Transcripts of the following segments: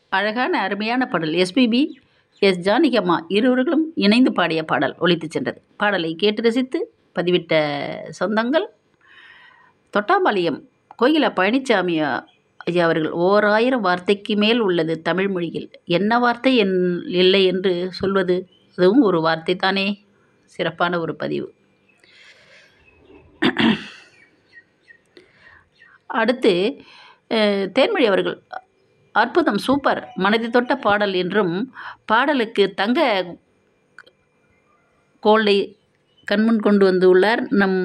அழகான அருமையான பாடல் எஸ்பிபி எஸ் ஜானகி அம்மா இருவர்களும் இணைந்து பாடிய பாடல் ஒலித்து சென்றது பாடலை கேட்டு ரசித்து பதிவிட்ட சொந்தங்கள் தொட்டாம்பாளையம் கோயில பழனிசாமி ஐயா அவர்கள் ஓர் ஆயிரம் வார்த்தைக்கு மேல் உள்ளது தமிழ் மொழியில் என்ன வார்த்தை என் இல்லை என்று சொல்வது அதுவும் ஒரு வார்த்தை தானே சிறப்பான ஒரு பதிவு அடுத்து அஹ், தேன்மொழி அவர்கள் அற்புதம் சூப்பர் மனதை தொட்ட பாடல் என்றும் பாடலுக்கு தங்க கோலை கண்முன் கொண்டு வந்துள்ளார் நம்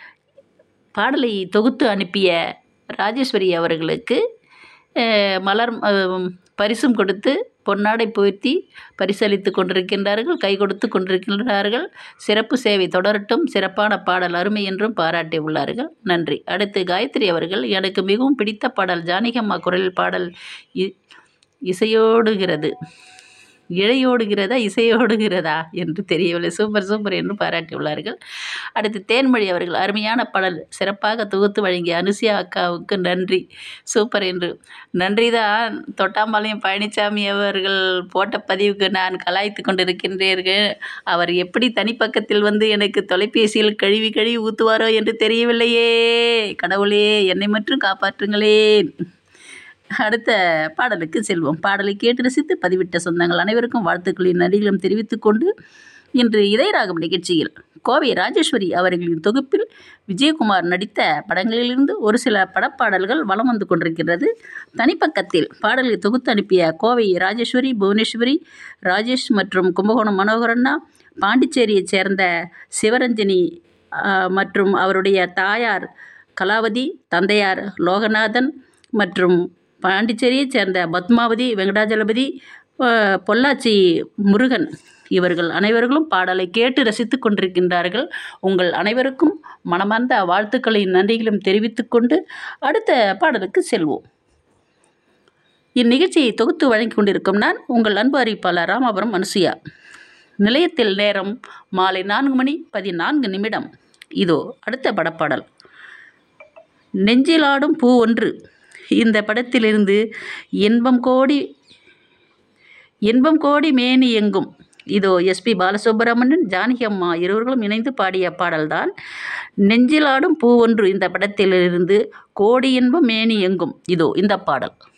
பாடலை தொகுத்து அனுப்பிய ராஜேஸ்வரி அவர்களுக்கு அஹ், மலர் அஹ், பரிசும் கொடுத்து பொன்னாடை போர்த்தி பரிசளித்து கொண்டிருக்கின்றார்கள் கை கொடுத்து கொண்டிருக்கின்றார்கள் சிறப்பு சேவை தொடரட்டும் சிறப்பான பாடல் அருமை என்றும் பாராட்டி உள்ளார்கள் நன்றி அடுத்து காயத்ரி அவர்கள் எனக்கு மிகவும் பிடித்த பாடல் ஜானகம்மா குரல் பாடல் இ இசையோடுகிறது இழையோடுகிறதா இசையோடுகிறதா என்று தெரியவில்லை சூப்பர் சூப்பர் என்று பாராட்டியுள்ளார்கள் அடுத்து தேன்மொழி அவர்கள் அருமையான பாடல் சிறப்பாக தொகுத்து வழங்கிய அனுசியா அக்காவுக்கு நன்றி சூப்பர் என்று நன்றி தான் தொட்டாம்பாளையம் பழனிசாமி அவர்கள் போட்ட பதிவுக்கு நான் கலாய்த்து கொண்டிருக்கின்றீர்கள் அவர் எப்படி தனிப்பக்கத்தில் வந்து எனக்கு தொலைபேசியில் கழுவி கழுவி ஊற்றுவாரோ என்று தெரியவில்லையே கடவுளே என்னை மட்டும் காப்பாற்றுங்களேன் அடுத்த பாடலுக்கு செல்வோம் பாடலை கேட்டு ரசித்து பதிவிட்ட சொந்தங்கள் அனைவருக்கும் வாழ்த்துக்களின் நன்றிகளும் தெரிவித்துக் கொண்டு இன்று இதயராகம் நிகழ்ச்சியில் கோவை ராஜேஸ்வரி அவர்களின் தொகுப்பில் விஜயகுமார் நடித்த படங்களிலிருந்து ஒரு சில படப்பாடல்கள் வலம் வந்து கொண்டிருக்கிறது தனிப்பக்கத்தில் பாடலை தொகுத்து அனுப்பிய கோவை ராஜேஸ்வரி புவனேஸ்வரி ராஜேஷ் மற்றும் கும்பகோணம் மனோகரண்ணா பாண்டிச்சேரியைச் சேர்ந்த சிவரஞ்சனி ஆ, மற்றும் அவருடைய தாயார் கலாவதி தந்தையார் லோகநாதன் மற்றும் பாண்டிச்சேரியைச் சேர்ந்த பத்மாவதி வெங்கடாஜலபதி அஹ், பொள்ளாச்சி முருகன் இவர்கள் அனைவர்களும் பாடலை கேட்டு ரசித்துக் கொண்டிருக்கின்றார்கள் உங்கள் அனைவருக்கும் மனமார்ந்த வாழ்த்துக்களையும் நன்றிகளும் தெரிவித்துக் கொண்டு அடுத்த பாடலுக்கு செல்வோம் இந்நிகழ்ச்சியை தொகுத்து வழங்கிக் கொண்டிருக்கும் நான் உங்கள் அன்பு அறிவிப்பாளர் ராமாபுரம் அனுசுயா நிலையத்தில் நேரம் மாலை நான்கு மணி பதினான்கு நிமிடம் இதோ அடுத்த படப்பாடல் நெஞ்சிலாடும் பூ ஒன்று இந்த படத்திலிருந்து இன்பம் கோடி இன்பம் கோடி மேனி எங்கும் இதோ எஸ்பி பாலசுப்ரமணியன் ஜானகி அம்மா இருவர்களும் இணைந்து பாடிய பாடல்தான் நெஞ்சிலாடும் பூ ஒன்று இந்த படத்திலிருந்து கோடி இன்பம் மேனி எங்கும் இதோ இந்த பாடல்